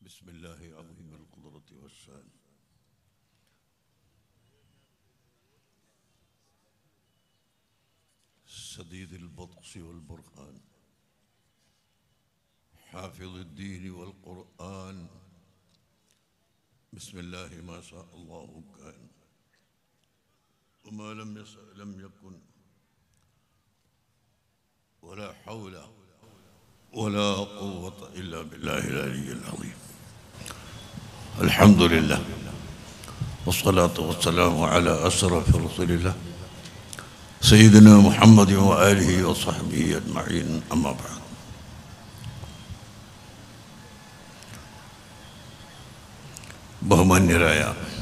بسم الله عظيم القدرة والشان سديد البطش والبرهان حافظ الدين والقرآن بسم الله ما شاء الله كان وما لم يشأ لم يكن ولا حول ولا قوة إلا بالله العلي العظيم الحمد لله والصلاة والسلام على أشرف رسول الله سيدنا محمد وآله وصحبه أجمعين أما بعد ബഹുമാന്യരായ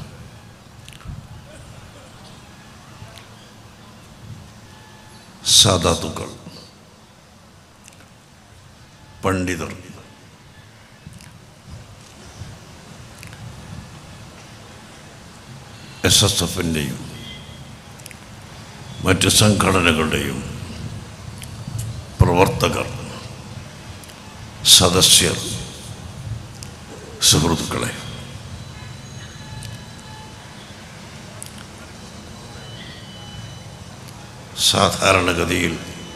സാധാത്തുക്കൾ പണ്ഡിതർ S S എഫിൻ്റെയും മറ്റ് സംഘടനകളുടെയും പ്രവർത്തകർ സദസ്യർ സുഹൃത്തുക്കളെ സാധാരണഗതിയിൽ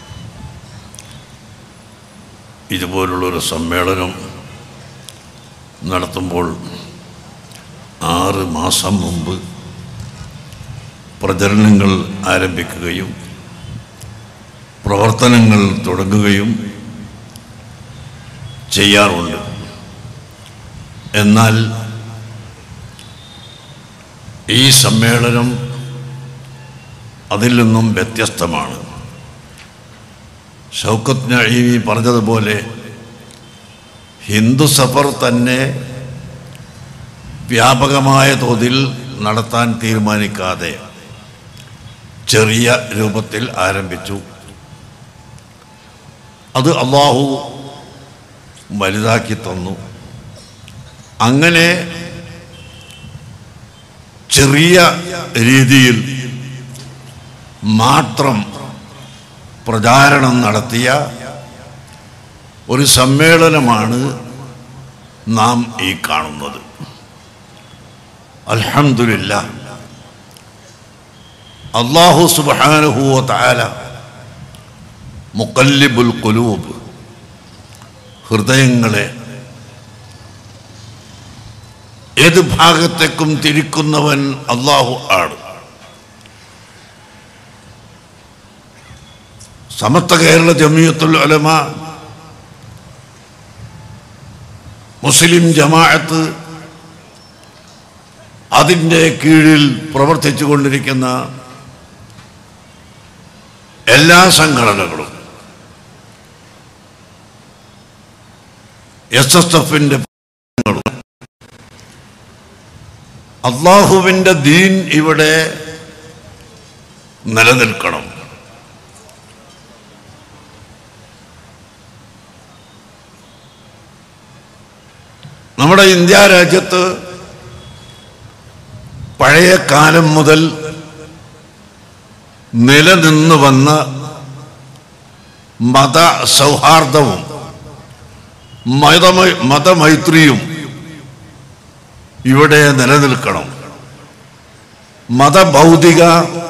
ഇതുപോലുള്ളൊരു സമ്മേളനം നടത്തുമ്പോൾ ആറ് മാസം മുമ്പ് പ്രചരണങ്ങൾ ആരംഭിക്കുകയും പ്രവർത്തനങ്ങൾ തുടങ്ങുകയും ചെയ്യാറുണ്ട് എന്നാൽ ഈ സമ്മേളനം അതിൽ നിന്നും വ്യത്യസ്തമാണ് ഷൗക്കത്ത് നഈമി പറഞ്ഞതുപോലെ ഹിന്ദു സഫർ തന്നെ വ്യാപകമായ തോതിൽ നടത്താൻ തീരുമാനിക്കാതെ ചെറിയ രൂപത്തിൽ ആരംഭിച്ചു അത് അള്ളാഹു വലുതാക്കി തന്നു അങ്ങനെ ചെറിയ രീതിയിൽ മാത്രം പ്രചാരണം നടത്തിയ ഒരു സമ്മേളനമാണ് നാം ഈ കാണുന്നത് അൽഹംദുലില്ല അള്ളാഹു സുബാനുഹുവ താല മുക്കല്ലിബുൽ കുലൂബ് ഹൃദയങ്ങളെ ഏത് ഭാഗത്തേക്കും തിരിക്കുന്നവൻ അള്ളാഹു ആണ് സമസ്ത കേരള ജമിയത്തുൽ ഉലമ മുസ്ലിം ജമാഅത്ത് അതിൻ്റെ കീഴിൽ പ്രവർത്തിച്ചു കൊണ്ടിരിക്കുന്ന എല്ലാ സംഘടനകളും എസ് എസ് എഫിൻ്റെ അള്ളാഹുവിൻ്റെ ദീൻ ഇവിടെ നിലനിൽക്കണം നമ്മുടെ ഇന്ത്യ രാജ്യത്ത് പഴയ കാലം മുതൽ നിലനിന്നു വന്ന മത സൗഹാർദ്ദവും മതമൈ മതമൈത്രിയും ഇവിടെ നിലനിൽക്കണം മതഭൗതിക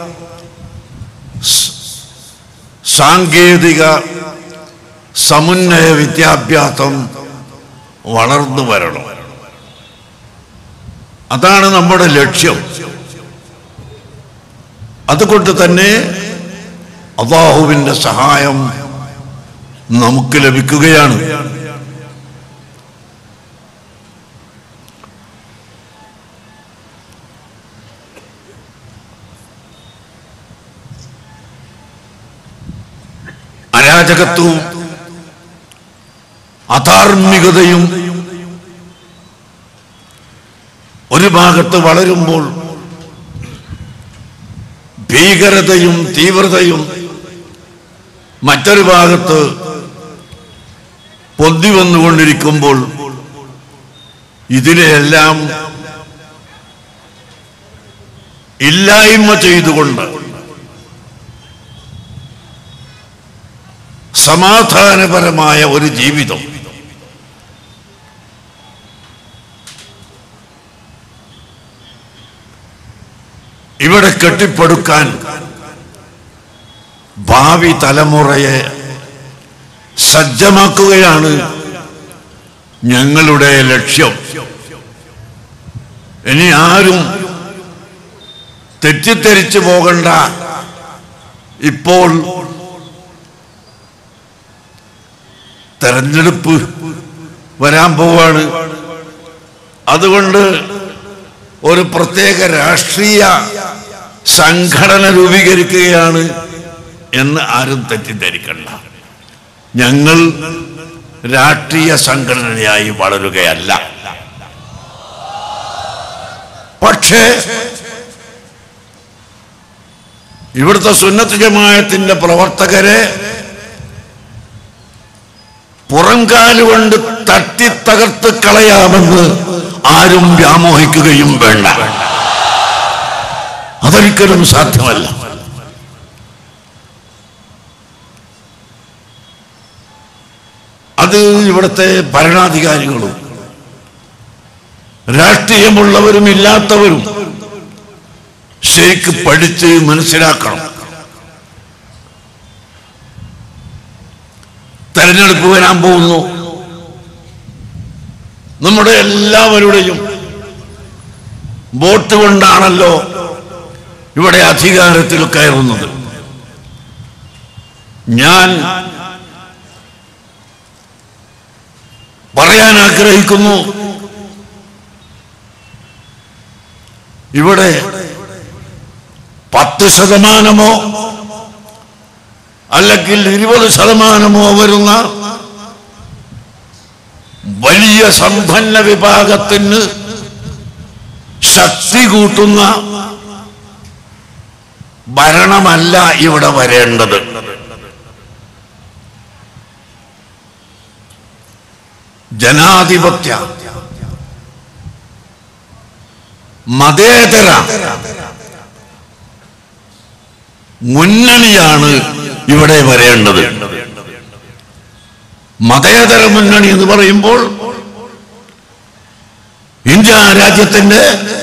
സാങ്കേതിക സമുന്നയ വിദ്യാഭ്യാസം വളർന്നു വരണം അതാണ് നമ്മുടെ ലക്ഷ്യം അതുകൊണ്ട് തന്നെ അള്ളാഹുവിൻ്റെ സഹായം നമുക്ക് ലഭിക്കുകയാണ് അരാജകത്വവും അധാർമികതയും ഒരു ഭാഗത്ത് വളരുമ്പോൾ ഭീകരതയും തീവ്രതയും മറ്റൊരു ഭാഗത്ത് പൊന്തി വന്നുകൊണ്ടിരിക്കുമ്പോൾ ഇതിനെയെല്ലാം ഇല്ലായ്മ ചെയ്തുകൊണ്ട് സമാധാനപരമായ ഒരു ജീവിതം ഇവിടെ കെട്ടിപ്പടുക്കാൻ ഭാവി തലമുറയെ സജ്ജമാക്കുകയാണ് ഞങ്ങളുടെ ലക്ഷ്യം ഇനി ആരും തെറ്റിദ്ധരിച്ചു പോകണ്ട ഇപ്പോൾ തെരഞ്ഞെടുപ്പ് വരാൻ പോവാണ് അതുകൊണ്ട് ഒരു പ്രത്യേക രാഷ്ട്രീയ സംഘടന രൂപീകരിക്കുകയാണ് എന്ന് ആരും തെറ്റിദ്ധരിക്കണ്ട ഞങ്ങൾ രാഷ്ട്രീയ സംഘടനയായി വളരുകയല്ല പക്ഷേ ഇവിടുത്തെ സുന്നത്ത് ജമായത്തിന്റെ പ്രവർത്തകരെ പുറംകാലുകൊണ്ട് തട്ടി തകർത്ത് കളയാമെന്ന് ആരും വ്യാമോഹിക്കുകയും വേണ്ട അതൊരിക്കലും സാധ്യമല്ല അത് ഇവിടുത്തെ ഭരണാധികാരികളും രാഷ്ട്രീയമുള്ളവരും ഇല്ലാത്തവരും ശരിക്ക് പഠിച്ച് മനസ്സിലാക്കണം തെരഞ്ഞെടുപ്പ് വരാൻ പോകുന്നു നമ്മുടെ എല്ലാവരുടെയും വോട്ട് കൊണ്ടാണല്ലോ ഇവിടെ അധികാരത്തിൽ കയറുന്നത് ഞാൻ പറയാൻ ആഗ്രഹിക്കുന്നു ഇവിടെ പത്ത് ശതമാനമോ അല്ലെങ്കിൽ ഇരുപത് ശതമാനമോ വരുന്ന വലിയ സമ്പന്ന വിഭാഗത്തിന് ശക്തി കൂട്ടുന്ന ഭരണമല്ല ഇവിടെ വരേണ്ടത് ജനാധിപത്യ മതേതര മുന്നണിയാണ് ഇവിടെ വരേണ്ടത് മതേതര മുന്നണി എന്ന് പറയുമ്പോൾ ഇന്ത്യ രാജ്യത്തിന്റെ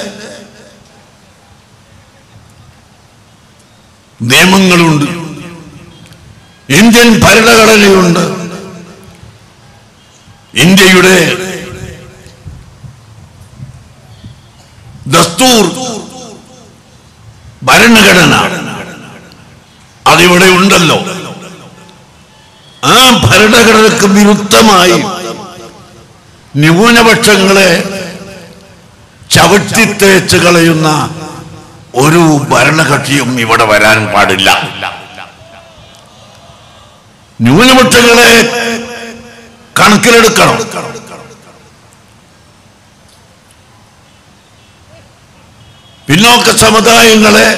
നിയമങ്ങളുണ്ട് ഇന്ത്യൻ ഭരണഘടനയുണ്ട് ഇന്ത്യയുടെ ദസ്തൂർ ഭരണഘടന അതിവിടെ ഉണ്ടല്ലോ ആ ഭരണഘടനക്ക് വിരുദ്ധമായി ന്യൂനപക്ഷങ്ങളെ ചവിട്ടിത്തേച്ച് കളയുന്ന ഒരു ഭരണകക്ഷിയും ഇവിടെ വരാൻ പാടില്ല ന്യൂനപക്ഷങ്ങളെ കണക്കിലെടുക്കണം പിന്നോക്ക സമുദായങ്ങളെ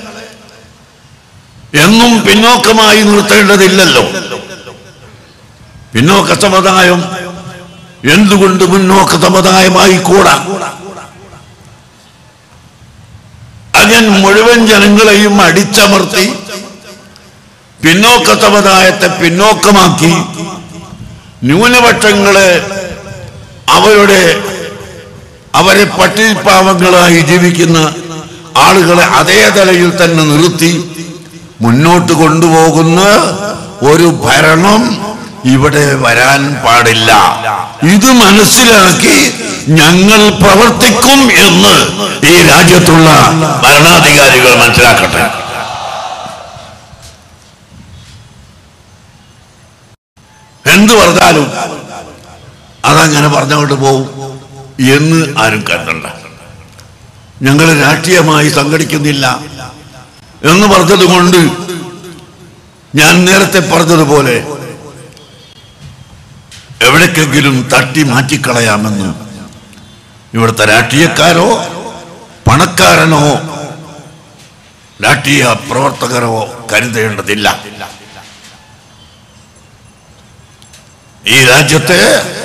എന്നും പിന്നോക്കമായി നിർത്തേണ്ടതില്ലല്ലോ പിന്നോക്ക സമുദായം എന്തുകൊണ്ട് മുന്നോക്ക സമുദായമായി കൂടാ അങ്ങനെ മുഴുവൻ ജനങ്ങളെയും അടിച്ചമർത്തി പിന്നോക്ക സമുദായത്തെ പിന്നോക്കമാക്കി ന്യൂനപക്ഷങ്ങളെ അവരുടെ അവരെ പട്ടിണിപ്പാവങ്ങളായി ജീവിക്കുന്ന ആളുകളെ അതേ തലയിൽ തന്നെ നിർത്തി മുന്നോട്ട് കൊണ്ടുപോകുന്ന ഒരു ഭരണം ഇവിടെ വരാൻ പാടില്ല ഇത് മനസ്സിലാക്കി ഞങ്ങൾ പ്രവർത്തിക്കും എന്ന് ഈ രാജ്യത്തുള്ള ഭരണാധികാരികൾ മനസ്സിലാക്കട്ടെ എന്ത് പറഞ്ഞാലും അതങ്ങനെ പറഞ്ഞുകൊണ്ട് പോകും എന്ന് ആരും കരുതണ്ട ഞങ്ങൾ രാഷ്ട്രീയമായി സംഘടിക്കുന്നില്ല എന്ന് പറഞ്ഞത് കൊണ്ട് ഞാൻ നേരത്തെ പറഞ്ഞതുപോലെ എവിടേക്കെങ്കിലും തട്ടി മാറ്റിക്കളയാമെന്ന് ഇവിടുത്തെ രാഷ്ട്രീയക്കാരോ പണക്കാരനോ രാഷ്ട്രീയ പ്രവർത്തകരോ കരുതേണ്ടതില്ല ഈ രാജ്യത്തെ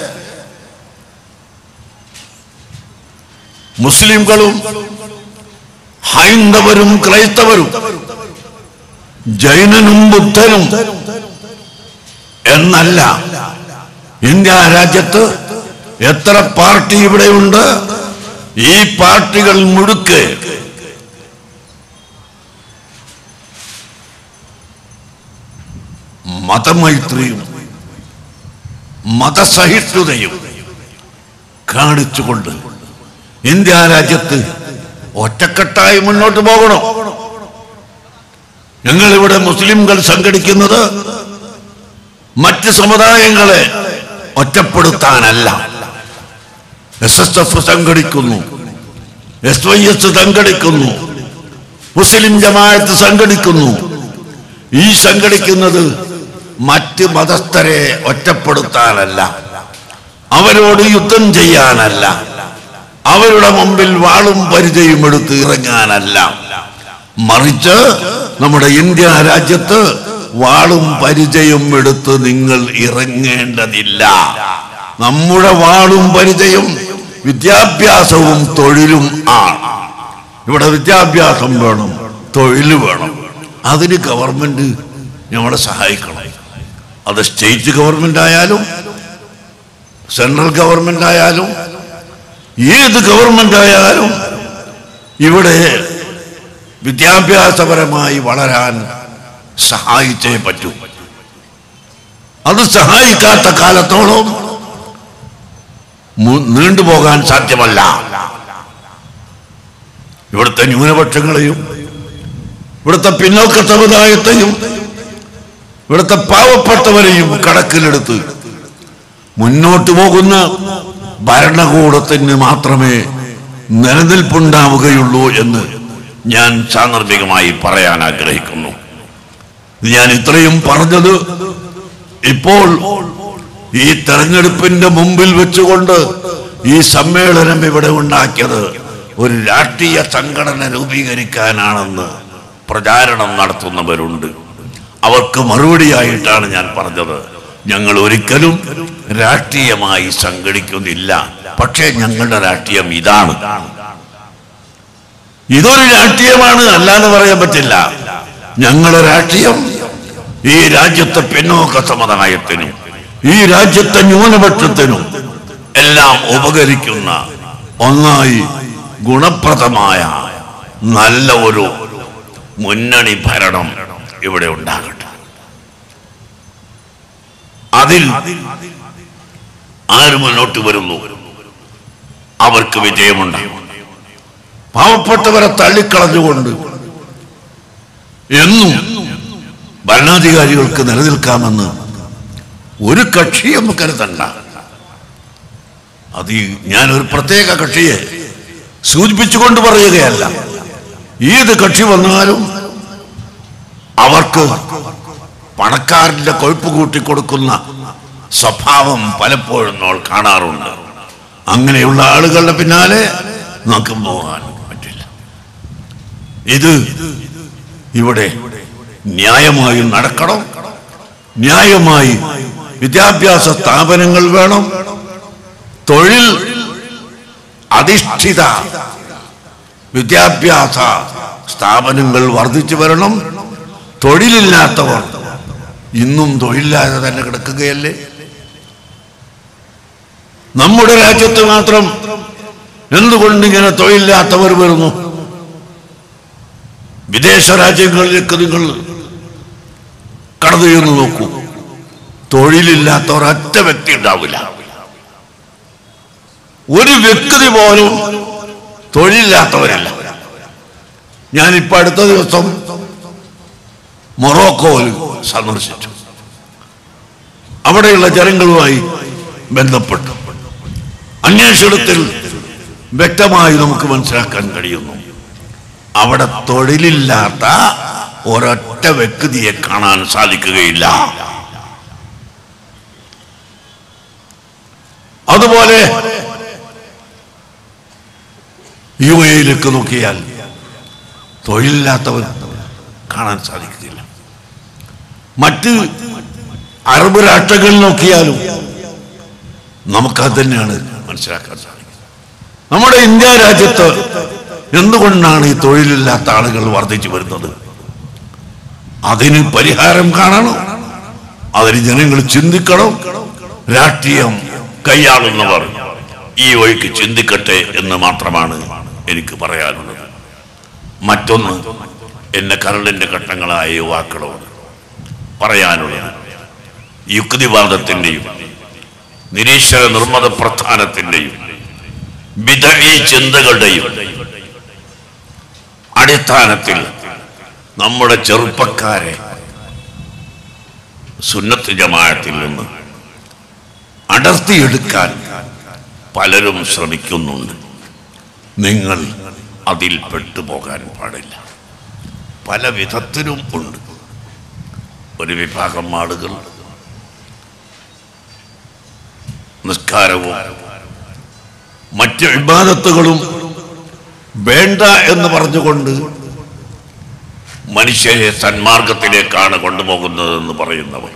മുസ്ലിംകളും ഹൈന്ദവരും ക്രൈസ്തവരും ജൈനനും ബുദ്ധനും എന്നല്ല ഇന്ത്യ രാജ്യത്ത് എത്ര പാർട്ടി ഇവിടെയുണ്ട് ഈ പാർട്ടികൾ മുഴുക്ക് മതമൈത്രിയും മതസഹിഷ്ണുതയും കാണിച്ചുകൊണ്ട് ഇന്ത്യ രാജ്യത്ത് ഒറ്റക്കെട്ടായി മുന്നോട്ട് പോകണം ഞങ്ങളിവിടെ മുസ്ലിംകൾ സംഘടിക്കുന്നത് മറ്റ് സമുദായങ്ങളെ ഒറ്റപ്പെടുത്താനല്ല എസ് എസ് എഫ് സംഘടിക്കുന്നു എസ് വൈ എസ് സംഘടിക്കുന്നു മുസ്ലിം ജമാഅത്ത് സംഘടിക്കുന്നു ഈ സംഘടിക്കുന്നത് മറ്റ് മതസ്ഥരെ ഒറ്റപ്പെടുത്താനല്ല അവരോട് യുദ്ധം ചെയ്യാനല്ല അവരുടെ മുമ്പിൽ വാളും പരിചയം എടുത്ത് ഇറങ്ങാനല്ല മറിച്ച് നമ്മുടെ ഇന്ത്യ രാജ്യത്ത് വാളും പരിചയം എടുത്ത് നിങ്ങൾ ഇറങ്ങേണ്ടതില്ല നമ്മുടെ വാളും പരിചയം വിദ്യാഭ്യാസവും തൊഴിലും ആണ് ഇവിടെ വിദ്യാഭ്യാസം വേണം തൊഴിൽ വേണം അതിന് ഗവൺമെന്റ് നമ്മളെ സഹായിക്കണം അത് സ്റ്റേറ്റ് ഗവൺമെന്റ് ആയാലും സെൻട്രൽ ഗവൺമെന്റ് ആയാലും ഏത് ഗവൺമെന്റ് ആയാലും ഇവിടെ വിദ്യാഭ്യാസപരമായി വളരാൻ സഹായിച്ചേ പറ്റൂ അത് സഹായിക്കാത്ത കാലത്തോളം മു- നീണ്ടുപോകാൻ സാധ്യമല്ല ഇവിടുത്തെ ന്യൂനപക്ഷങ്ങളെയും ഇവിടുത്തെ പിന്നോക്ക സമുദായത്തെയും ഇവിടുത്തെ പാവപ്പെട്ടവരെയും കണക്കിലെടുത്ത് മുന്നോട്ട് പോകുന്ന ഭരണകൂടത്തിന് മാത്രമേ നിലനിൽപ്പുണ്ടാവുകയുള്ളൂ എന്ന് ഞാൻ സാന്ദർഭികമായി പറയാൻ ആഗ്രഹിക്കുന്നു ഞാൻ ഇത്രയും പറഞ്ഞത് ഇപ്പോൾ ഈ തെരഞ്ഞെടുപ്പിന്റെ മുമ്പിൽ വെച്ചുകൊണ്ട് ഈ സമ്മേളനം ഇവിടെ ഉണ്ടാക്കിയത് ഒരു രാഷ്ട്രീയ സംഘടന രൂപീകരിക്കാനാണെന്ന് പ്രചാരണം നടത്തുന്നവരുണ്ട് അവർക്ക് മറുപടിയായിട്ടാണ് ഞാൻ പറഞ്ഞത് ഞങ്ങൾ ഒരിക്കലും രാഷ്ട്രീയമായി സംഘടിക്കുന്നില്ല പക്ഷേ ഞങ്ങളുടെ രാഷ്ട്രീയം ഇതാണ് ഇതൊരു രാഷ്ട്രീയമാണ് അല്ലാന്ന് പറയാൻ പറ്റില്ല ഞങ്ങളുടെ രാഷ്ട്രീയം ഈ രാജ്യത്തെ പിന്നോക്ക സമുദായത്തിനും ഈ രാജ്യത്തെ ന്യൂനപക്ഷത്തിനും എല്ലാം ഉപകരിക്കുന്ന ഒന്നായി ഗുണപ്രദമായ നല്ല ഒരു മുന്നണി ഭരണം ഇവിടെ ഉണ്ടാകട്ടെ അതിൽ ആര് മുന്നോട്ട് വരുന്നു അവർക്ക് വിജയമുണ്ടാകും പാവപ്പെട്ടവരെ തള്ളിക്കളഞ്ഞുകൊണ്ട് എന്നും ഭരണാധികാരികൾക്ക് നിലനിൽക്കാമെന്ന് ഒരു കക്ഷിയും കരുതണ്ട അത് ഈ ഞാനൊരു പ്രത്യേക കക്ഷിയെ സൂചിപ്പിച്ചുകൊണ്ട് പറയുകയല്ല ഏത് കക്ഷി വന്നാലും അവർക്ക് പണക്കാരന്റെ കൊഴുപ്പ് കൂട്ടി കൊടുക്കുന്ന സ്വഭാവം പലപ്പോഴും നമ്മൾ കാണാറുണ്ട് അങ്ങനെയുള്ള ആളുകളുടെ പിന്നാലെ നമുക്ക് പോകാൻ പറ്റില്ല ഇത് ഇവിടെ ന്യായമായി നടക്കണം ന്യായമായി വിദ്യാഭ്യാസ സ്ഥാപനങ്ങൾ വേണം തൊഴിൽ അധിഷ്ഠിത വിദ്യാഭ്യാസ സ്ഥാപനങ്ങൾ വർദ്ധിച്ചു വരണം തൊഴിലില്ലാത്തവർ ഇന്നും തൊഴിലില്ലാതെ തന്നെ കിടക്കുകയല്ലേ നമ്മുടെ രാജ്യത്ത് മാത്രം എന്തുകൊണ്ട് ഇങ്ങനെ തൊഴിലില്ലാത്തവർ വരുന്നു വിദേശ രാജ്യങ്ങളിലേക്ക് നിങ്ങൾ കടന്നു ചെന്ന് നോക്കൂ തൊഴിലില്ലാത്ത ഒരൊറ്റ വ്യക്തി ഉണ്ടാവില്ല ഒരു വ്യക്തി പോലും തൊഴിലില്ലാത്തവരല്ല ഞാനിപ്പോ അടുത്ത ദിവസം മൊറോക്കോയിൽ സന്ദർശിച്ചു അവിടെയുള്ള ജനങ്ങളുമായി ബന്ധപ്പെട്ടു അന്വേഷണത്തിൽ വ്യക്തമായി നമുക്ക് മനസ്സിലാക്കാൻ കഴിയുന്നു അവിടെ തൊഴിലില്ലാത്ത ഒരൊറ്റ വ്യക്തിയെ കാണാൻ സാധിക്കുകയില്ല അതുപോലെ യു എയിലേക്ക് നോക്കിയാൽ തൊഴിലില്ലാത്തവർ കാണാൻ സാധിക്കുകയില്ല മറ്റ് അറബ് രാഷ്ട്രങ്ങളിൽ നോക്കിയാലും നമുക്കത് തന്നെയാണ് മനസ്സിലാക്കാൻ സാധിക്കുന്നത് നമ്മുടെ ഇന്ത്യ രാജ്യത്ത് എന്തുകൊണ്ടാണ് ഈ തൊഴിലില്ലാത്ത ആളുകൾ വർദ്ധിച്ചു വരുന്നത് അതിന് പരിഹാരം കാണണം അതിന് ജനങ്ങൾ ചിന്തിക്കണം രാഷ്ട്രീയം കൈയാളുന്നവർ ഈ വഴിക്ക് ചിന്തിക്കട്ടെ എന്ന് മാത്രമാണ് എനിക്ക് പറയാനുള്ളത് മറ്റൊന്ന് എന്നെ കരളിന്റെ ഘട്ടങ്ങളായ യുവാക്കളോട് പറയാനുള്ളത് യുക്തിവാദത്തിന്റെയും നിരീശ്വര നിർമ്മത പ്രസ്ഥാനത്തിന്റെയും വിധവി ചിന്തകളുടെയും അടിസ്ഥാനത്തിൽ നമ്മുടെ ചെറുപ്പക്കാരെ സുന്നത്ത് ജമാഅത്തിൽ നിന്ന് അടർത്തിയെടുക്കാൻ പലരും ശ്രമിക്കുന്നുണ്ട് നിങ്ങൾ അതിൽ പെട്ടുപോകാൻ പാടില്ല പല വിധത്തിലും ഉണ്ട് ഒരു വിഭാഗം ആളുകൾ നിസ്കാരവും മറ്റ് വിവാദത്തുകളും വേണ്ട എന്ന് പറഞ്ഞുകൊണ്ട് മനുഷ്യരെ സന്മാർഗത്തിലേക്കാണ് കൊണ്ടുപോകുന്നതെന്ന് പറയുന്നവർ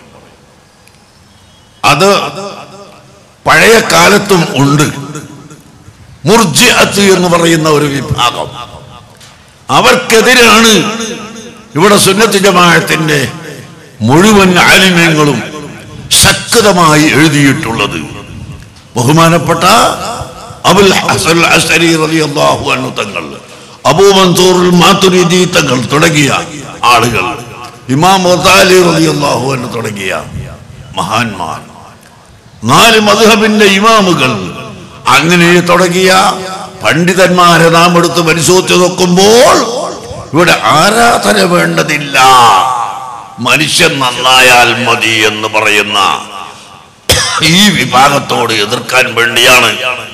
അത് പഴയ കാലത്തും ഉണ്ട് മുർജി എന്ന് പറയുന്ന ഒരു വിഭാഗം അവർക്കെതിരാണ് ഇവിടെ സുന്നത്ത് ജമാഅത്തിന്റെ മുഴുവൻ ആലിമ്യങ്ങളും ശക്തമായി എഴുതിയിട്ടുള്ളത് ബഹുമാനപ്പെട്ട അബുൽ ഹസൻ അസ്അരി റളിയല്ലാഹു അൻഹു തങ്ങൾ അബൂ മൻസൂർ മാതുരിദി തങ്ങൾ തുടങ്ങിയ ആളുകൾ ഇമാം ഗസാലി റളിയല്ലാഹു അൻഹു തുടങ്ങിയ മഹാന്മാർ നാല് മദ്ഹബിന്റെ ഇമാമുകൾ അങ്ങനെ തുടങ്ങിയ പണ്ഡിതന്മാരെ നാം എടുത്ത് പരിശോധിച്ച് നോക്കുമ്പോൾ ഇവിടെ ആരാധന വേണ്ടതില്ല മനുഷ്യൻ നന്നായാൽ മതി എന്ന് പറയുന്ന ഈ വിഭാഗത്തോട് എതിർക്കാൻ വേണ്ടിയാണ്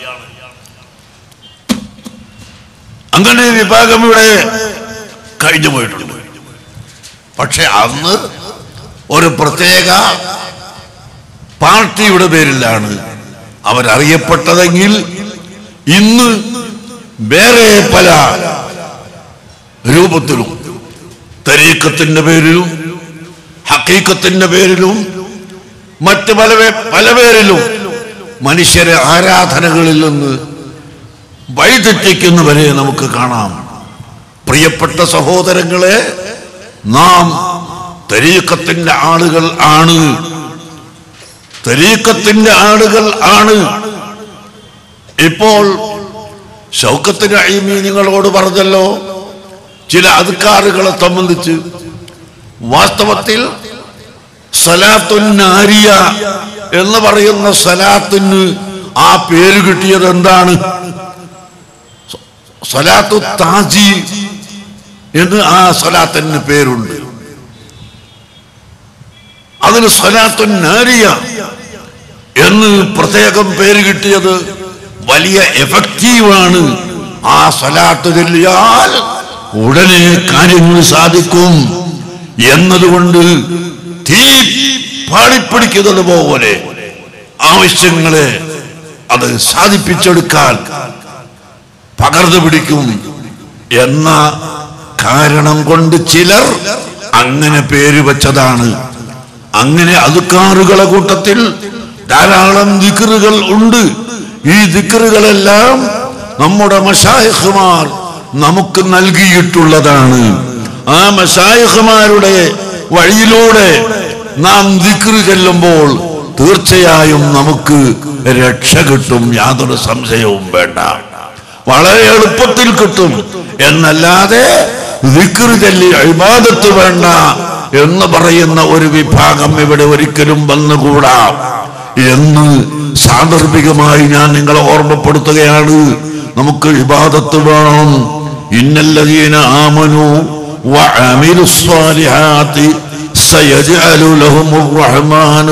അങ്ങനെ ഈ വിഭാഗം ഇവിടെ കഴിഞ്ഞു പോയിട്ടുണ്ട് പക്ഷെ അന്ന് ഒരു പ്രത്യേക പാർട്ടിയുടെ പേരിലാണ് അവരറിയപ്പെട്ടതെങ്കിൽ ഇന്ന് വേറെ പല രൂപത്തിലും തരീക്കത്തിന്റെ പേരിലും ഹക്കീക്കത്തിന്റെ പേരിലും മറ്റ് പല പേ- പല പേരിലും മനുഷ്യരെ ആരാധനകളിൽ നിന്ന് വഴിതെറ്റിക്കുന്നവരെ നമുക്ക് കാണാം പ്രിയപ്പെട്ട സഹോദരങ്ങളെ നാം തരീക്കത്തിന്റെ ആളുകൾ ആണ് തരീക്കത്തിന്റെ ആളുകൾ ആണ് ഇപ്പോൾ ഷൗക്കത്തിന് അഴിമി നിങ്ങളോട് പറഞ്ഞല്ലോ ചില അധികാറുകളെ സംബന്ധിച്ച് വാസ്തവത്തിൽ സലാത്തുൻ നാരിയ എന്ന് പറയുന്ന സലാത്തിന് ആ പേര് കിട്ടിയത് എന്താണ് സ- സലാത്തു താജി എന്ന് ആ സലാത്തിന് പേരുണ്ട് അതിന് സലാത്തു നാരിയ എന്ന് പ്രത്യേകം പേര് കിട്ടിയത് വലിയ എഫക്റ്റീവാണ് ആ സലാത്ത് ചൊല്ലിയാൽ ഉടനെ കാര്യങ്ങൾ സാധിക്കും എന്നതുകൊണ്ട് തീ പാടിപ്പിടിക്കുന്നത് പോലെ ആവശ്യങ്ങളെ അത് സാധിപ്പിച്ചെടുക്കാൻ പകർന്നു പിടിക്കും എന്ന കാരണം കൊണ്ട് ചിലർ അങ്ങനെ പേര് വെച്ചതാണ് അങ്ങനെ അതുക്കാറുകളെ കൂട്ടത്തിൽ ധാരാളം ദിക്കറുകൾ ഉണ്ട് ഈ ദിക്കറുകളെല്ലാം നമ്മുടെ മഷായഹുമാർ നമുക്ക് നൽകിയിട്ടുള്ളതാണ് ആ മഷായഹുമാരുടെ വഴിയിലൂടെ നാം ദിക്കറ് ചെല്ലുമ്പോൾ തീർച്ചയായും നമുക്ക് രക്ഷ കിട്ടും യാതൊരു സംശയവും വേണ്ട വളരെ എളുപ്പത്തിൽ കിട്ടും എന്നല്ലാതെ ദിക്റ് ചൊല്ലി ഇബാദത്ത് വേണ്ട എന്ന് പറയുന്ന ഒരു വിഭാഗം ഇവിടെ ഒരിക്കലും വന്നുകൂടാ എന്ന് സാന്ദർഭികമായി ഞാൻ നിങ്ങളെ ഓർമ്മപ്പെടുത്തുകയാണ് നമുക്ക് ഇബാദത്ത് വേണം ഇന്നല്ലതീന ആമനു وعملوا الصالحات سيجعل لهم الرحمن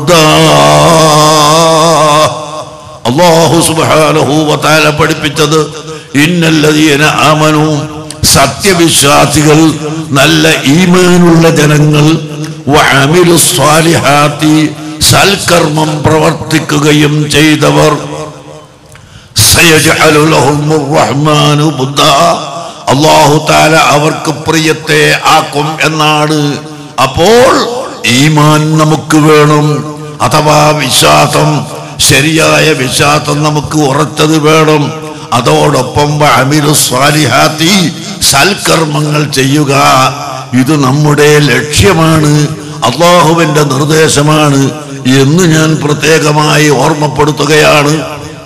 ودا അള്ളാഹു സുബ്ഹാനഹു വതആല പഠിപ്പിച്ചത് ഇന്നല്ലദീന ആമനു സത്യവിശ്വാസികൾ നല്ല ഈമാനുള്ള ജനങ്ങൾ വഅമിലു സ്വാലിഹാത്തി സൽക്കർമ്മം പ്രവർത്തിക്കുകയും ചെയ്തവർ സയജ്അലു ലഹുമുർ റഹ്മാനു ബുദ്ദാ അള്ളാഹു താല അവർക്ക് പ്രിയത്തെ ആക്കും എന്നാണ് അപ്പോൾ ഈമാൻ നമുക്ക് വേണം അഥവാ വിശ്വാസം ശരിയായ വിശ്വാസം നമുക്ക് ഉറച്ചത് വേണം അതോടൊപ്പം അമിരു സ്വാലിഹാത്തി സൽക്കർമ്മങ്ങൾ ചെയ്യുക ഇത് നമ്മുടെ ലക്ഷ്യമാണ് അള്ളാഹുവിന്റെ നിർദ്ദേശമാണ് എന്ന് ഞാൻ പ്രത്യേകമായി ഓർമ്മപ്പെടുത്തുകയാണ്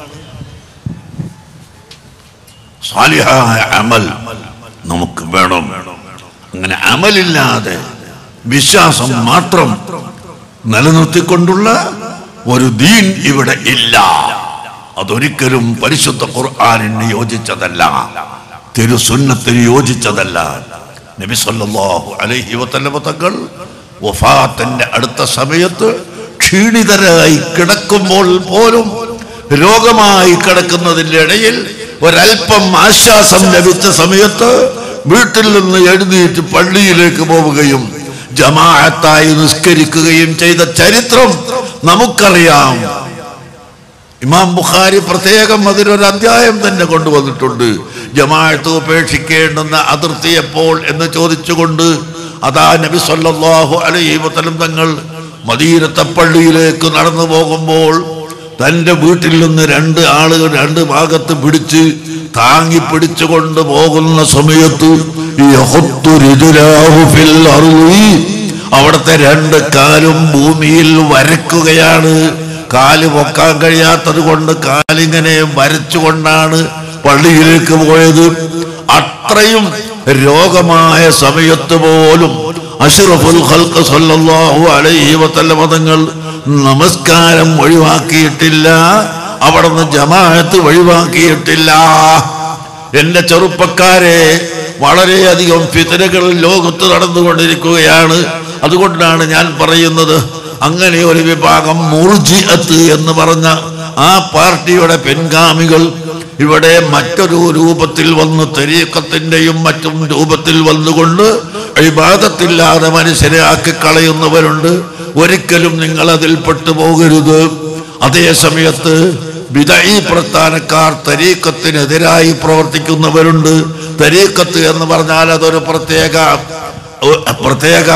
സാലിഹായ അമൽ നമുക്ക് വേണം അങ്ങനെ അമലില്ലാതെ വിശ്വാസം മാത്രം നിലനിർത്തിക്കൊണ്ടുള്ള ഒരു ദീൻ ഇവിടെ ഇല്ല അതൊരിക്കലും പരിശുദ്ധ ഖുർആാനിന് യോജിച്ചതല്ല തിരുസുന്നത്തിന് യോജിച്ചതല്ല നബി സല്ലല്ലാഹു അലൈഹി വസല്ലമ തങ്ങൾ വഫാത്തിന്റെ അടുത്ത സമയത്ത് ക്ഷീണിതരായി കിടക്കുമ്പോൾ പോലും രോഗമായി കിടക്കുന്നതിന്റെ ഇടയിൽ ഒരല്പം ആശ്വാസം ലഭിച്ച സമയത്ത് വീട്ടിൽ നിന്ന് എഴുന്നേറ്റ് പള്ളിയിലേക്ക് പോവുകയും ജമാഅത്തായി നിസ്കരിക്കുകയും ചെയ്ത ചരിത്രം നമുക്കറിയാം ഇമാം ബുഖാരി പ്രത്യേകം അതിലൊരു അധ്യായം തന്നെ കൊണ്ടുവന്നിട്ടുണ്ട് ജമാഅത്ത് ഉപേക്ഷിക്കേണ്ടുന്ന അതിർത്തി എപ്പോൾ എന്ന് ചോദിച്ചുകൊണ്ട് അതാ നബി സല്ലല്ലാഹു അലൈഹി വസല്ലം തങ്ങൾ മദീനത്തെ പള്ളിയിലേക്ക് നടന്നു പോകുമ്പോൾ തന്റെ വീട്ടിൽ നിന്ന് രണ്ട് ആളുകൾ രണ്ട് ഭാഗത്ത് പിടിച്ച് താങ്ങി പിടിച്ചുകൊണ്ട് പോകുന്ന സമയത്ത് യഹുത്തു രിജുലാഹു ഫിൽ അർളി. അവിടുത്തെ രണ്ട് കാലും ഭൂമിയിൽ വരക്കുകയാണ് കാല് പൊക്കാൻ കഴിയാത്തത് കൊണ്ട് കാലിങ്ങനെ വരച്ചുകൊണ്ടാണ് പള്ളിയിലേക്ക് പോയത് അത്രയും രോഗമായ സമയത്ത് പോലും അഷ്റഫുൽ ഖൽഖ് സല്ലല്ലാഹു അലൈഹി വസല്ലമ തങ്ങൾ നമസ്കാരം ഒഴിവാക്കിയിട്ടില്ല അവിടുന്ന് ജമാഅത്ത് ഒഴിവാക്കിയിട്ടില്ല എന്റെ ചെറുപ്പക്കാരെ വളരെയധികം ഫിതനകൾ ലോകത്ത് നടന്നുകൊണ്ടിരിക്കുകയാണ് അതുകൊണ്ടാണ് ഞാൻ പറയുന്നത് അങ്ങനെ ഒരു വിഭാഗം മുർജിഅത്ത് എന്ന് പറഞ്ഞ ആ പാർട്ടിയുടെ പിൻഗാമികൾ ഇവിടെ മറ്റൊരു രൂപത്തിൽ വന്ന് തെരീക്കത്തിന്റെയും മറ്റും രൂപത്തിൽ വന്നുകൊണ്ട് ഇബാദത്തില്ലാതെ മനുഷ്യരെ ആക്കി കളയുന്നവരുണ്ട് ഒരിക്കലും നിങ്ങൾ അതിൽ പെട്ടുപോകരുത് അതേ സമയത്ത് വിദഈ പ്രസ്ഥാനക്കാർ തരീക്കത്തിനെതിരായി പ്രവർത്തിക്കുന്നവരുണ്ട് തരീക്കത്ത് എന്ന് പറഞ്ഞാൽ അതൊരു പ്രത്യേക പ്രത്യേക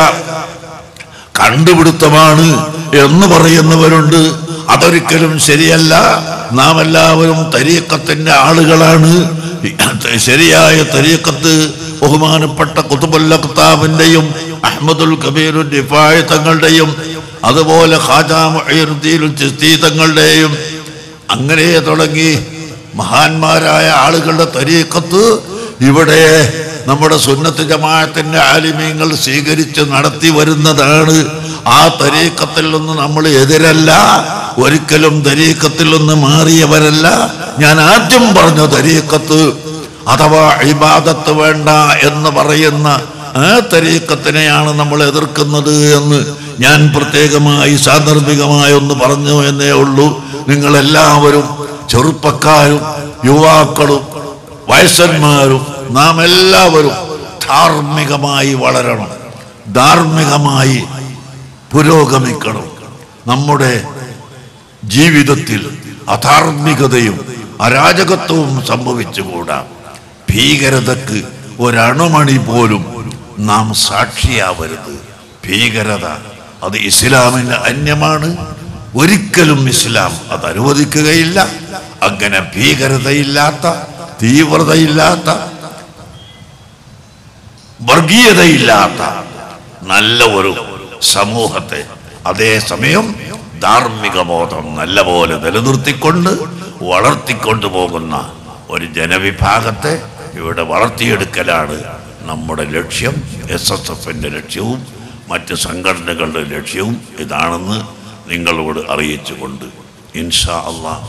കണ്ടുപിടുത്തമാണ് എന്ന് പറയുന്നവരുണ്ട് അതൊരിക്കലും ശരിയല്ല നാം എല്ലാവരും തരീക്കത്തിന്റെ ആളുകളാണ് ശരിയായ തരീക്കത്ത് ബഹുമാനപ്പെട്ട കുത്തുബുല്ല ഖത്താബിന്റെയും അഹമ്മദുൽ കബീർ ഡിഫായ തങ്ങളുടെയും അതുപോലെ ഖാജാ മുഈനുദ്ദീൻ ചിസ്തി തങ്ങളുടെയും അങ്ങനെ തുടങ്ങി മഹാന്മാരായ ആളുകളുടെ തരീക്കത്ത് ഇവിടെ നമ്മുടെ സുന്നത്ത് ജമാഅത്തിന്റെ ആലിമീങ്ങൾ സ്വീകരിച്ച് നടത്തി വരുന്നതാണ് ആ തരീക്കത്തിൽ നിന്ന് നമ്മൾ എതിരല്ല ഒരിക്കലും തരീക്കത്തിൽ നിന്ന് മാറിയവരല്ല ഞാൻ ആദ്യം പറഞ്ഞ തരീക്കത്ത് അഥവാ ഇബാദത്ത് വേണ്ട എന്ന് പറയുന്ന ആ തരീക്കത്തിനെയാണ് നമ്മൾ എതിർക്കുന്നത് എന്ന് ഞാൻ പ്രത്യേകമായി സാന്ദർഭികമായി ഒന്ന് പറഞ്ഞു എന്നേ ഉള്ളൂ നിങ്ങളെല്ലാവരും ചെറുപ്പക്കാരും യുവാക്കളും വയസ്സന്മാരും നാം എല്ലാവരും ധാർമ്മികമായി വളരണം ധാർമ്മികമായി പുരോഗമിക്കണം നമ്മുടെ ജീവിതത്തിൽ അധാർമികതയും അരാജകത്വവും സംഭവിച്ചുകൂടാ ഭീകരതക്ക് ഒരണുമണി പോലും നാം സാക്ഷിയാവരുത് ഭീകരത അത് ഇസ്ലാമിന് അന്യമാണ് ഒരിക്കലും ഇസ്ലാം അത് അനുവദിക്കുകയില്ല അങ്ങനെ ഭീകരതയില്ലാത്ത തീവ്രതയില്ലാത്ത വർഗീയതയില്ലാത്ത നല്ല ഒരു സമൂഹത്തെ അതേസമയം ധാർമ്മിക ബോധം നല്ലപോലെ നിലനിർത്തിക്കൊണ്ട് വളർത്തിക്കൊണ്ടു പോകുന്ന ഒരു ജനവിഭാഗത്തെ ഇവിടെ വളർത്തിയെടുക്കലാണ് നമ്മുടെ ലക്ഷ്യം എസ് എസ് എഫിൻ്റെ ലക്ഷ്യവും മറ്റ് സംഘടനകളുടെ ലക്ഷ്യവും ഇതാണെന്ന് നിങ്ങളോട് അറിയിച്ചുകൊണ്ട് ഇൻഷാ അള്ളാഹ്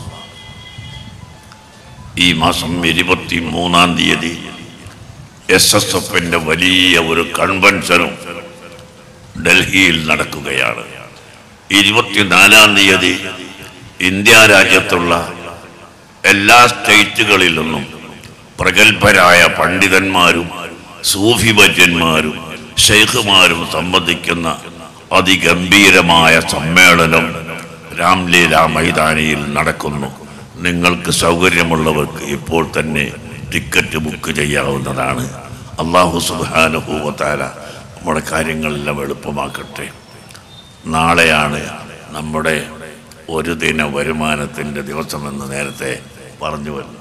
ഈ മാസം ഇരുപത്തി മൂന്നാം തീയതി എസ് എസ് എഫിന്റെ വലിയ ഒരു കൺവെൻഷനും ഡൽഹിയിൽ നടക്കുകയാണ് ഇരുപത്തിനാലാം തീയതി ഇന്ത്യ രാജ്യത്തുള്ള എല്ലാ സ്റ്റേറ്റുകളിൽ നിന്നും പ്രഗത്ഭരായ പണ്ഡിതന്മാരും സൂഫി ഭജ്യന്മാരും ഷെയ്ഖുമാരും സംബന്ധിക്കുന്ന അതിഗംഭീരമായ സമ്മേളനം രാംലീല മൈതാനിയിൽ നടക്കുന്നു നിങ്ങൾക്ക് സൗകര്യമുള്ളവർക്ക് ഇപ്പോൾ തന്നെ ടിക്കറ്റ് ബുക്ക് ചെയ്യാവുന്നതാണ് അള്ളാഹു സുബാനുഭൂവത്താല നമ്മുടെ കാര്യങ്ങളെല്ലാം എളുപ്പമാക്കട്ടെ നാളെയാണ് നമ്മുടെ ഒരു ദിന വരുമാനത്തിൻ്റെ ദിവസമെന്ന് നേരത്തെ പറഞ്ഞു വരുന്നു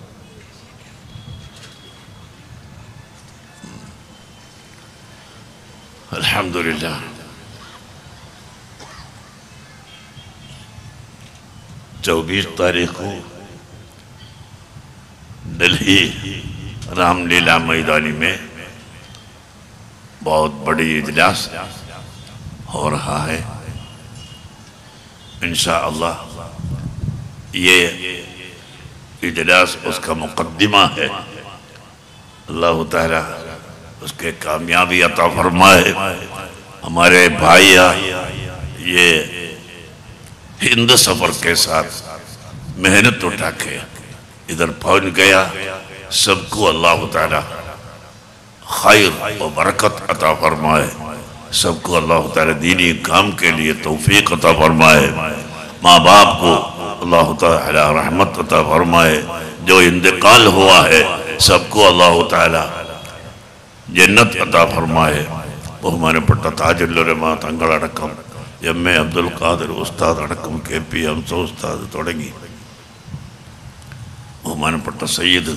അലഹമില്ല चौबीस तारीख को दिल्ली रामलीला मैदानी में बहुत बड़ी इजलास हो रहा है इंशा अल्लाह ये इजलास उसका मुकदमा है अल्लाह ताला उसके कामयाबी अता फरमाए हमारे भाई ये हिंद सफर के साथ मेहनत उठा के इधर पहुंच गया सबको अल्लाह ताला खैर और बरकत अता फरमाए सबको अल्लाह ताला दीनी काम के लिए तौफीक अता फरमाए माँ बाप को अल्लाह ताला रहमत अता फरमाए जो इंतकाल हुआ है सबको अल्लाह ताला ജന്നത്ത് അതാ ഫർമായ ബഹുമാനപ്പെട്ട താജുല്ലുലമ തങ്ങളടക്കം എം എ അബ്ദുൽ ഖാദർ ഉസ്താദ് അടക്കം കെ പി ഹംസ ഉസ്താദ് തുടങ്ങി ബഹുമാനപ്പെട്ട സയ്യിദ്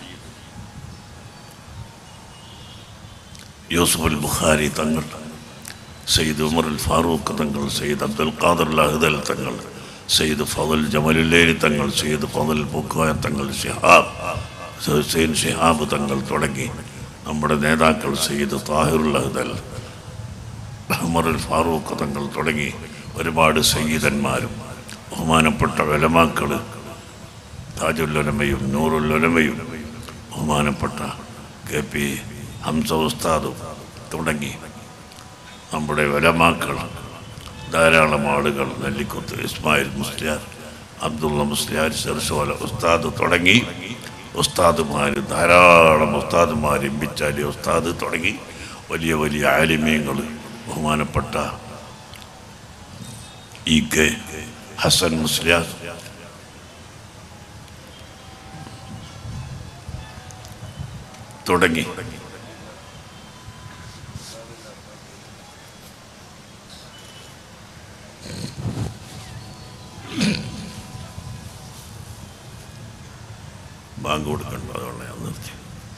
യൂസുഫ് അൽ ബുഖാരി തങ്ങൾ സയ്യിദ് ഉമർ അൽ ഫാറൂഖ് തങ്ങൾ സയ്യിദ് അബ്ദുൽ ഖാദർ ലഹദൽ തങ്ങൾ സയ്യിദ് ഫضൽ ജമലുല്ലേരി തങ്ങൾ സയ്യിദ് ഫضൽ ബുക്കോയ തങ്ങൾ ഷിഹാബ് ഹുസൈൻ ഷിഹാബ് തങ്ങൾ തുടങ്ങി നമ്മുടെ നേതാക്കൾ സയ്യിദ് താഹിറുൽ അഹ്ദൽ ഉമറുൽ ഫാറൂഖ് തങ്ങൾ തുടങ്ങി ഒരുപാട് സയ്യിദന്മാരും ബഹുമാനപ്പെട്ട വിലമാക്കൾ താജുല്ലുലമയും നൂറുല്ലുലമയും ബഹുമാനപ്പെട്ട കെ പി ഹംസ ഉസ്താദും തുടങ്ങി നമ്മുടെ വിലമാക്കൾ ധാരാളം ആളുകൾ നെല്ലിക്കുത്ത് ഇസ്മായിൽ മുസ്ലിയാർ അബ്ദുള്ള മുസ്ലിയാർ ചെറുസോല ഉസ്താദ് തുടങ്ങി ഉസ്താദുമാർ ധാരാളം ഉസ്താദുമാർ ഇമ്പിച്ചാലി ഉസ്താദ് തുടങ്ങി വലിയ വലിയ ആലിമ്യങ്ങൾ ബഹുമാനപ്പെട്ട ഇ കെ ഹസൻ മുസ്ലിയാർ തുടങ്ങി ബാങ്ക് കൊടുക്കണ്ട അതുകൊണ്ട് ഞാൻ നിർത്തി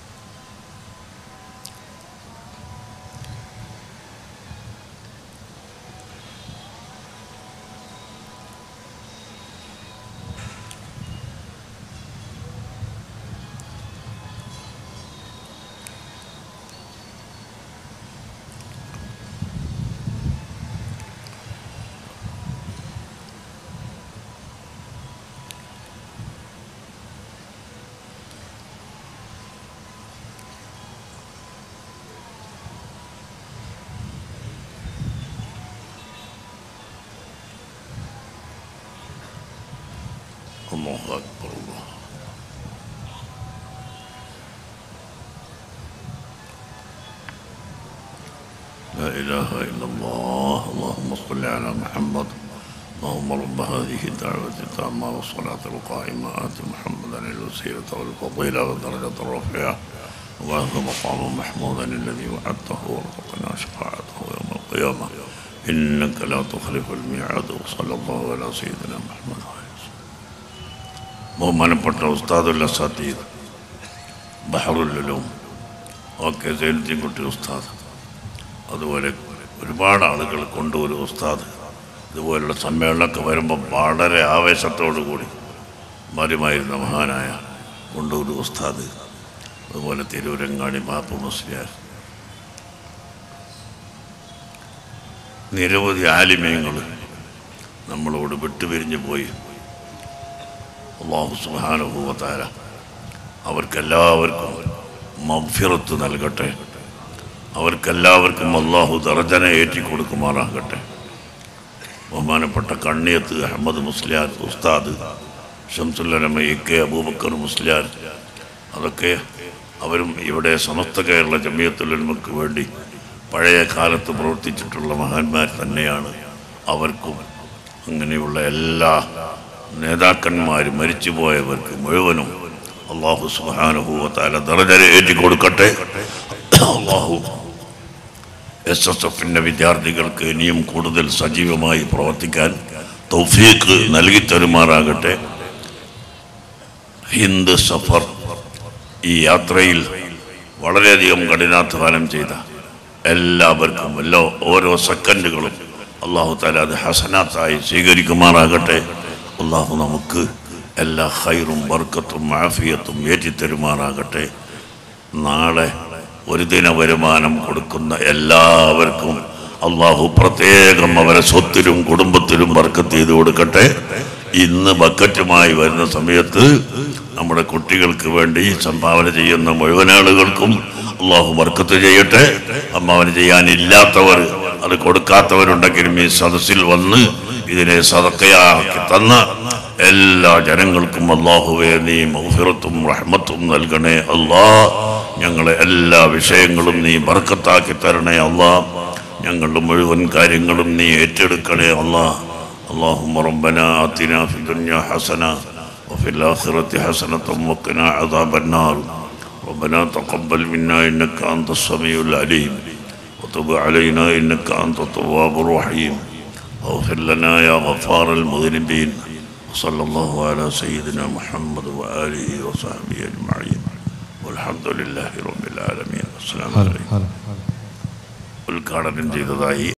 الله أكبر الله لا إله إلا الله اللهم صل على محمد اللهم رب هذه الدعوة التامة والصلاة القائمة آت محمدا الوسيلة والفضيلة والدرجة الرفيعة وهذا مقام محمودا الذي وعدته وارزقنا شفاعته يوم القيامة إنك لا تخلف الميعاد وصلى الله على سيدنا محمد وعلى ബഹുമാനപ്പെട്ട ഉസ്താദുൽ അസാത്തീദ് ബഹറുല്ലും ഓക്കെ സൈനുദ്ദീൻകുട്ടി ഉസ്താദ് അതുപോലെ ഒരുപാട് ആളുകൾ കൊണ്ടുവരും ഉസ്താദ് ഇതുപോലുള്ള സമ്മേളനമൊക്കെ വരുമ്പോൾ വളരെ ആവേശത്തോടു കൂടി മരുമായിരുന്ന മഹാനായ കൊണ്ടൂർ ഉസ്താദ് അതുപോലെ തിരൂരങ്ങാടി ബാപ്പു മുസ്ലിയാർ നിരവധി ആലിമയങ്ങൾ നമ്മളോട് വിട്ടുപിരിഞ്ഞു പോയി അള്ളാഹു സുബാനുഭൂവത്താര അവർക്കെല്ലാവർക്കും മഫിറത്ത് നൽകട്ടെ അവർക്കെല്ലാവർക്കും അള്ളാഹു ദർജന ഏറ്റി കൊടുക്കുമാറാകട്ടെ ബഹുമാനപ്പെട്ട കണ്ണിയത്ത് അഹമ്മദ് മുസ്ലിയാർ ഉസ്താദ് ഷംസുല്ലമ എ കെ അബൂബക്കർ മുസ്ലിയാർ അതൊക്കെ അവരും ഇവിടെ സമസ്ത കേരള ജമിയത്തുലമക്ക് വേണ്ടി പഴയ കാലത്ത് പ്രവർത്തിച്ചിട്ടുള്ള മഹാന്മാർ തന്നെയാണ് അവർക്കും അങ്ങനെയുള്ള എല്ലാ നേതാക്കന്മാർ മരിച്ചുപോയവർക്ക് മുഴുവനും അള്ളാഹു സുഹാനുഭൂവത്താല ദർജന ഏറ്റി കൊടുക്കട്ടെ അള്ളാഹു എസ് എസ് എഫിൻ്റെ വിദ്യാർത്ഥികൾക്ക് ഇനിയും കൂടുതൽ സജീവമായി പ്രവർത്തിക്കാൻ തൗഫീഖ് നൽകി തരുമാറാകട്ടെ ഹിന്ദ് സഫർ ഈ യാത്രയിൽ വളരെയധികം കഠിനാധ്വാനം ചെയ്ത എല്ലാവർക്കും എല്ലാ ഓരോ സെക്കൻഡുകളും അള്ളാഹു താല അത് ഹസനാത്തായി സ്വീകരിക്കുമാറാകട്ടെ അള്ളാഹു നമുക്ക് എല്ലാ ഹൈറും വർക്കത്തും ആഫിയത്തും ഏറ്റിത്തരുമാറാകട്ടെ നാളെ ഒരു ദിന വരുമാനം കൊടുക്കുന്ന എല്ലാവർക്കും അള്ളാഹു പ്രത്യേകം അവരെ സ്വത്തിലും കുടുംബത്തിലും വർക്കത്ത് ചെയ്ത് കൊടുക്കട്ടെ ഇന്ന് ബക്കറ്റുമായി വരുന്ന സമയത്ത് നമ്മുടെ കുട്ടികൾക്ക് വേണ്ടി സംഭാവന ചെയ്യുന്ന മുഴുവൻ ആളുകൾക്കും അള്ളാഹു വർക്കത്ത് ചെയ്യട്ടെ സംഭാവന ചെയ്യാനില്ലാത്തവർ അത് കൊടുക്കാത്തവരുണ്ടെങ്കിലും ഈ സദസ്സിൽ വന്ന് ഇതിനെ സതക്കയാക്കി തന്ന എല്ലാ ജനങ്ങൾക്കും അള്ളാഹുവെ നീ മൗഫിറത്തും റഹ്മത്തും നൽകണേ അല്ലാ ഞങ്ങളെ എല്ലാ വിഷയങ്ങളും നീ ബർക്കത്താക്കി തരണേ അല്ലാ ഞങ്ങളുടെ മുഴുവൻ കാര്യങ്ങളും നീ ഏറ്റെടുക്കണേ അല്ലാ اللهم ربنا آتنا في الدنيا حسنة وفي الآخرة حسنة وقنا عذاب النار ربنا تقبل منا إنك أنت السميع العليم وتب علينا إنك أنت التواب الرحيم واغفر لنا يا غفار المذنبين وصلى الله على سيدنا محمد وآله وصحبه أجمعين والحمد لله رب العالمين السلام عليكم ഉദ്ഘാടനം ചെയ്തതായി